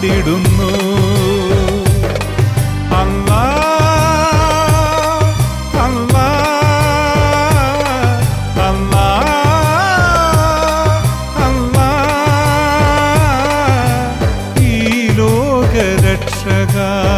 കാത്തിടുന്നു അല്ലാ അല്ലാ അല്ലാ അല്ലാ ഈ ലോകരക്ഷക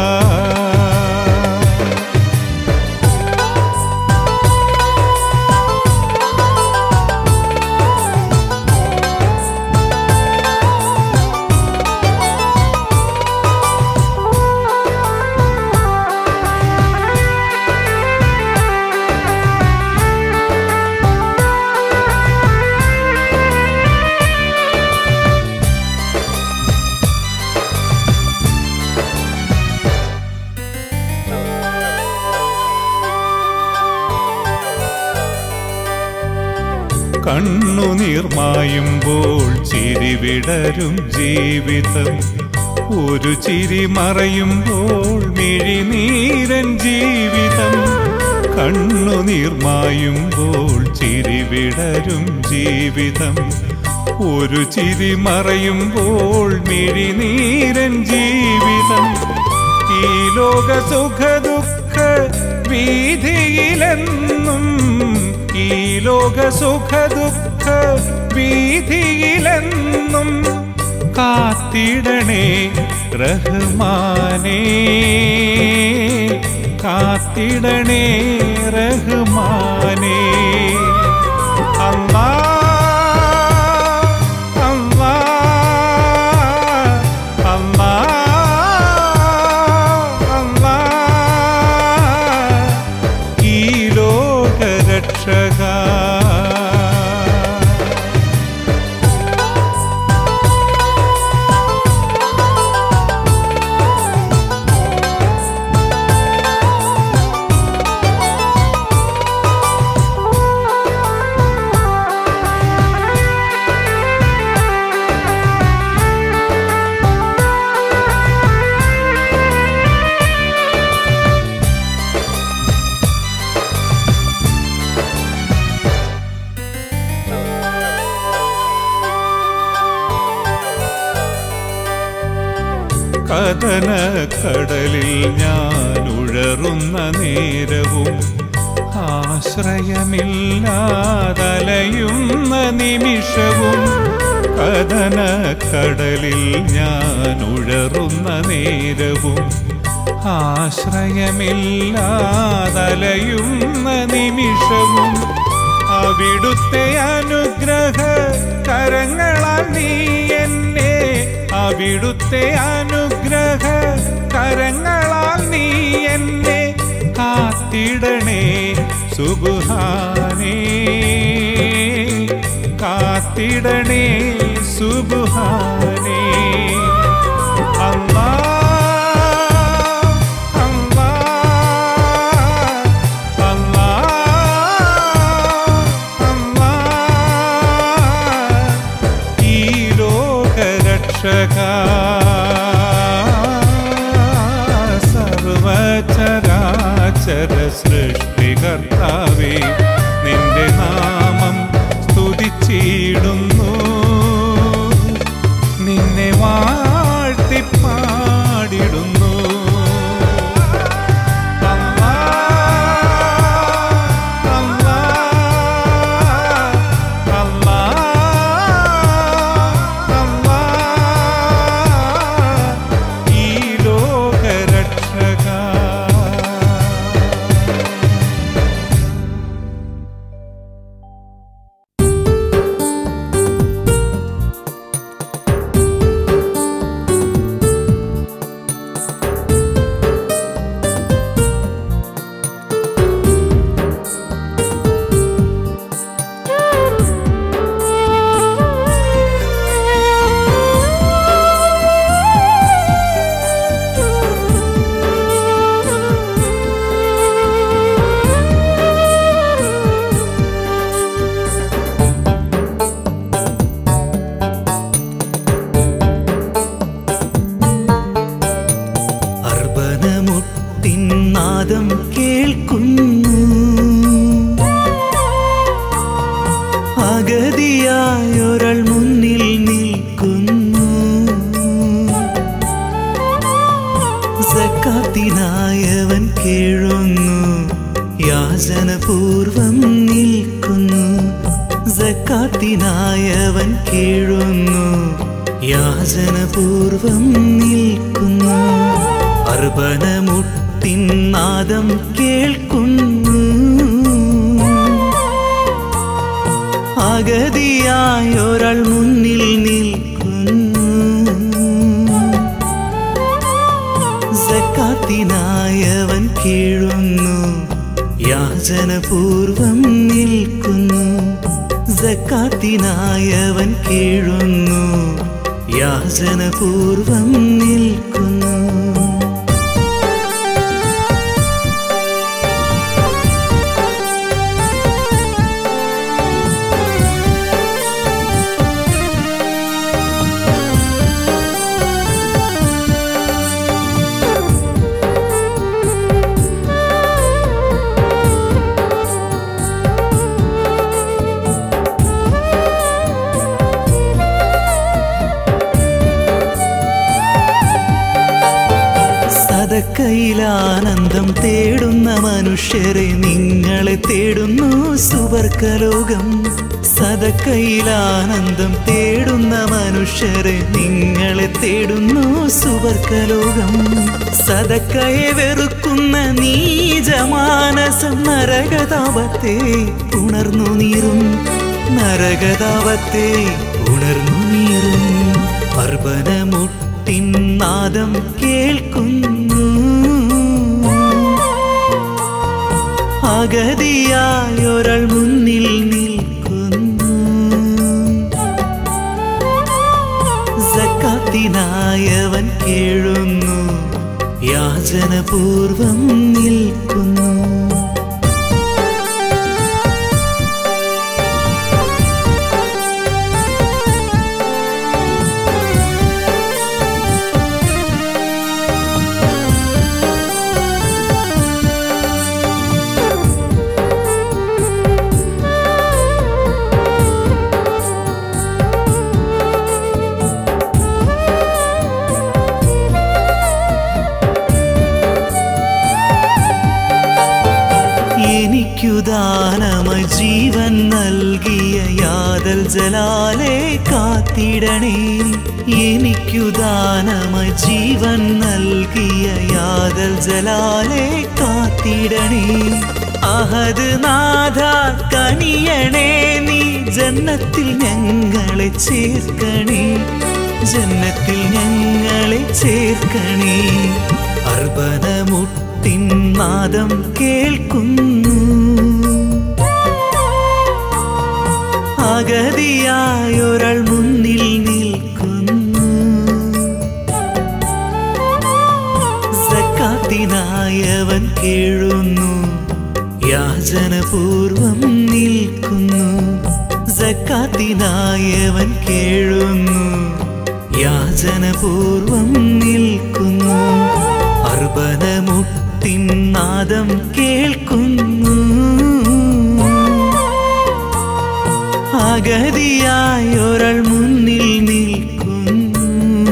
കണ്ണുനീർമായുമ്പോൾ ചിരി വിടരും ജീവിതം ഒരു ചിരി മറയുമ്പോൾ മിഴിനീരൻ ജീവിതം കണ്ണുനീർമായുമ്പോൾ ചിരി വിടരും ജീവിതം ഒരു ചിരി മറയുമ്പോൾ മിഴിനീരൻ ജീവിതം ഈ ലോക സുഖ ദുഃഖ വീതിയിലെന്നും ഈ ലോക സുഖ ദുഃഖ വീതിയിലെന്നും കാത്തിടണേ റഹ്മാനേ കാത്തിടണേ റഹ്മാനേ അല്ലാ അല്ലാ അല്ലാ അല്ലാ ഈ ലോകരക്ഷക കഥന കടലിൽ ഞാൻ ഉഴറുന്ന നേരവും ആശ്രയമില്ലാതലയുന്ന നിമിഷവും കഥന കടലിൽ ഞാൻ ഉഴറുന്ന നേരവും ആശ്രയമില്ലാതലയുന്ന നിമിഷവും അവിടുത്തെ അനുഗ്രഹ കരങ്ങളാൽ നീ എന്നെ അവിടുത്തെ അനുഗ്രഹ കരങ്ങളാൽ നീ എന്നെ കാത്തിടണേ സുബുഹാനേ കാത്തിടണേ സുബുഹാനേ അല്ലാ അല്ലാ അല്ലാ അല്ലാ ഈ ലോകരക്ഷക സർവചരാചര സൃഷ്ടികർത്താവേ നിന്റെ നാമം സ്തുതിച്ചിടുന്നു നിന്നെ വാഴ്ത്തിപ്പാടിടുന്നു അല്ലാ, അല്ലാ, അല്ലാ, അല്ലാ, ഈ ലോകരക്ഷക അർബനമുട്ടിൻ നാദം കേൾക്കുന്നു അഗതിയായൊരാൾ മുന്നിൽ നിൽക്കുന്നു സക്കാത്തിനായവൻ കീഴുന്നു യാചനപൂർവം നിൽക്കുന്നു അർബനമുട്ടിൻ നാദം കേൾക്കുന്നു അഗതിയായൊരാൾ മുന്നിൽ നിൽക്കുന്നു സക്കാത്തിനായവൻ കീഴുന്നു യാചനപൂർവം നിൽക്കുന്നു സക്കാത്തിനായവൻ കീഴുന്നു യാചനപൂർവം നിൽക്കുന്നു സതക്കയിലാനന്ദം തേടുന്ന മനുഷ്യരെ നിങ്ങളെ തേടുന്നു സുവർക്കലോകം സതക്കയിലാനന്ദം തേടുന്ന മനുഷ്യരെ നിങ്ങളെ തേടുന്നു സുവർക്കലോകം സതക്കയെ വെറുക്കുന്ന നീജമാനസം നരകതാപത്തെ ഉണർന്നു നീറും നരകതാപത്തെ ഉണർന്നു നീറും പർവ്വതമുട്ടിൻ നാദം കേൾക്കുന്നു അഗതിയായൊരാൾ മുന്നിൽ നിൽക്കുന്നു സക്കാത്തിനായവൻ കേഴുന്നു യാചനപൂർവം നിൽക്കുന്നു എനിക്കുദാനമായി ജീവൻ നൽകിയ യാതൽ ജലാലെ കാത്തിടണേ എനിക്കുദാനമായി ജീവൻ നൽകിയ യാതൽ ജലാലെ കാത്തിടണേ അഹദ് നാഥ കനിയണേ നീ ജന്നത്തിൽ ഞങ്ങളെ ചേർക്കണേ ജന്നത്തിൽ ഞങ്ങളെ ചേർക്കണേ അർബനമുട്ടിൻ നാദം കേൾക്കുന്നു അഗതിയായൊരാൾ മുന്നിൽ നിൽക്കുന്നു സക്കാത്തിനായവൻ കേഴുന്നു യാചനപൂർവം നിൽക്കുന്നു സക്കാത്തിനായവൻ കേഴുന്നു യാചനപൂർവം നിൽക്കുന്നു അർബനമുട്ടിൻ നാദം കേൾക്കുന്നു അഗതിയായൊരാൾ മുന്നിൽ നിൽക്കുന്നു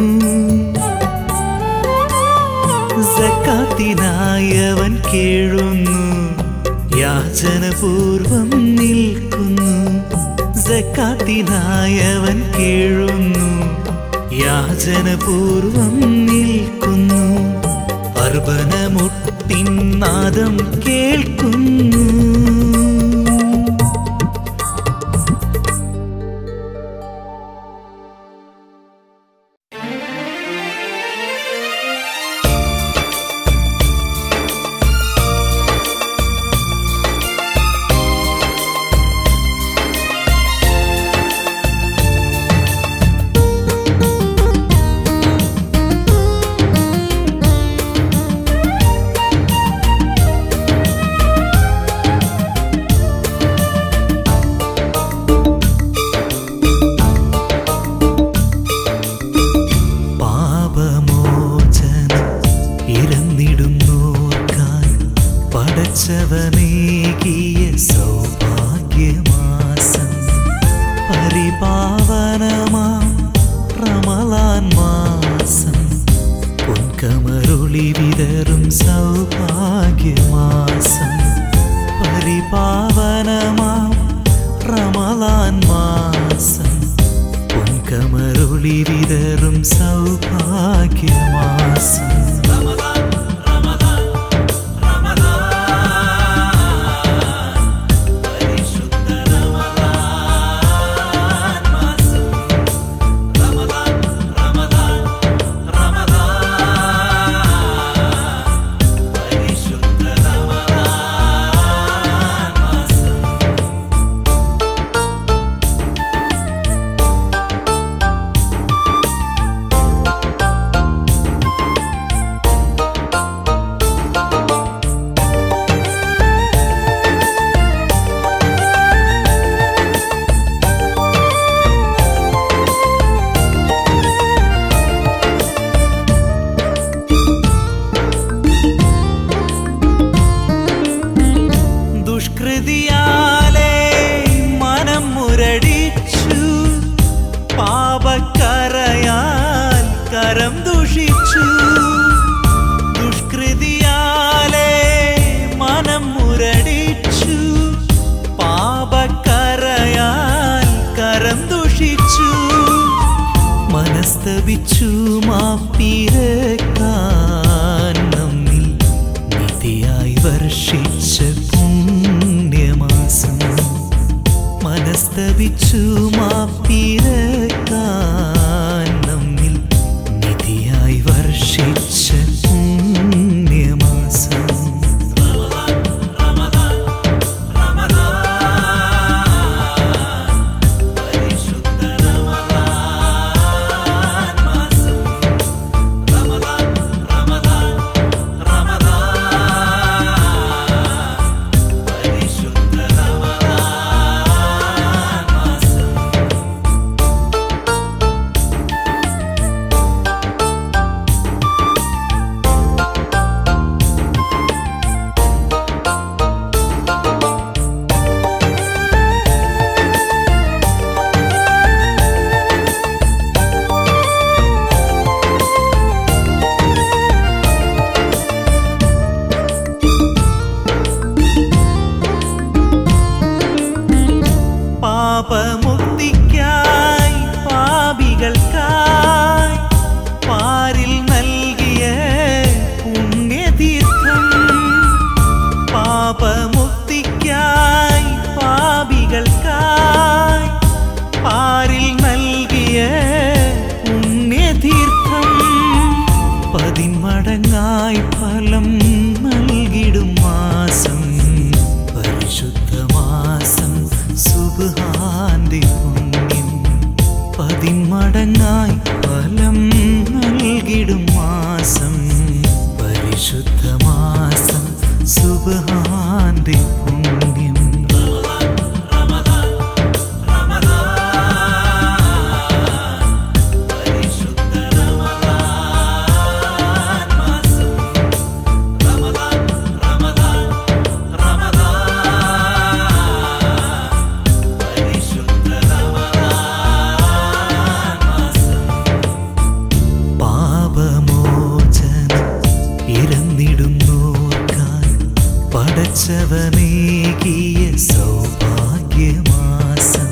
സക്കാത്തിനായവൻ കേഴുന്നു യാചനപൂർവം നിൽക്കുന്നു സക്കാത്തിനായവൻ കേഴുന്നു യാചനപൂർവം നിൽക്കുന്നു അർബനമുട്ടിൻ നാദം കേൾക്കുന്നു പാപമോചനം ഇരന്നിടുന്നോർക്കായി പടച്ചവനേകിയ സൗഭാഗ്യമാസം പരിപാവനമാം റമലാൻ മാസം പൊൻകമരുളി വിതറും സൗഭാഗ്യമാസം പരിപാവനമാം റമലാൻ മാസം സൗഭാഗ്യമാസം ദുഷ്കൃതിയാലേ മനം മുരടിച്ചു പാപക്കറയാൽ കരം ദുഷിച്ചു ദുഷ്കൃതിയാലേ മനം മുരടിച്ചു പാപക്കറയാൽ കരം ദുഷിച്ചു മനസ്തപിച്ചു മാപ്പിരക്കാൻ നമ്മിൽ നിധിയായി വർഷിച്ച പുണ്യമാസം മനസ്തപിച്ചു മാപ്പിരക്കാൻ നമ്മിൽ നിധിയായി വർഷിച്ച പുണ്യമാസം പാപമുക്തിക്കായി പാപികൾക്കായി പാരിൽ നൽകിയ പുണ്യതീർത്ഥം പാപമുക്തിക്കായി പാപികൾക്കായി പാരിൽ നൽകിയ പുണ്യതീർത്ഥം പതിന്മടങ്ങായി ഫലം നൽകിടും മാസം പരിശുദ്ധ മാസം സുബാന്റെ പുണ്യം പതിന്മടങ്ങായി ഫലം നൽകിടും മാസം പരിശുദ്ധ മാസം സുബാന്റെ പുണ്യം പാപമോചനം ഇരന്നിടുന്നോർക്കായി പടച്ചവനേകിയ സൗഭാഗ്യമാസം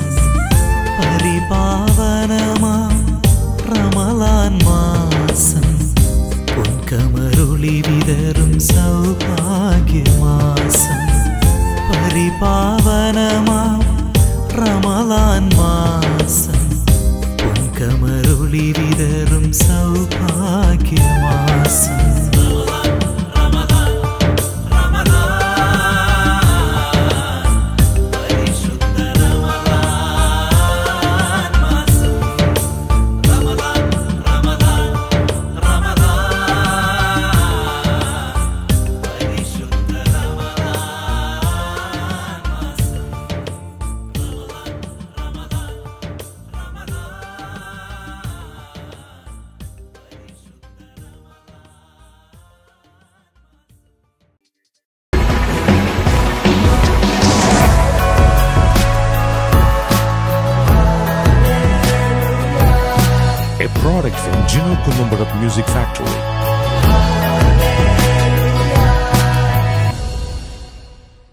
പരിപാവനമാ റമലാൻ മാസം പൊൻകമരുളി വിതറും സൗഭാഗ്യമാസം പരിപാവനമാ റമലാൻ മാസം പൊൻകമരുളി വിതറും സൗഭാഗ്യമാസം a product from Gino Columbarat Music Factory.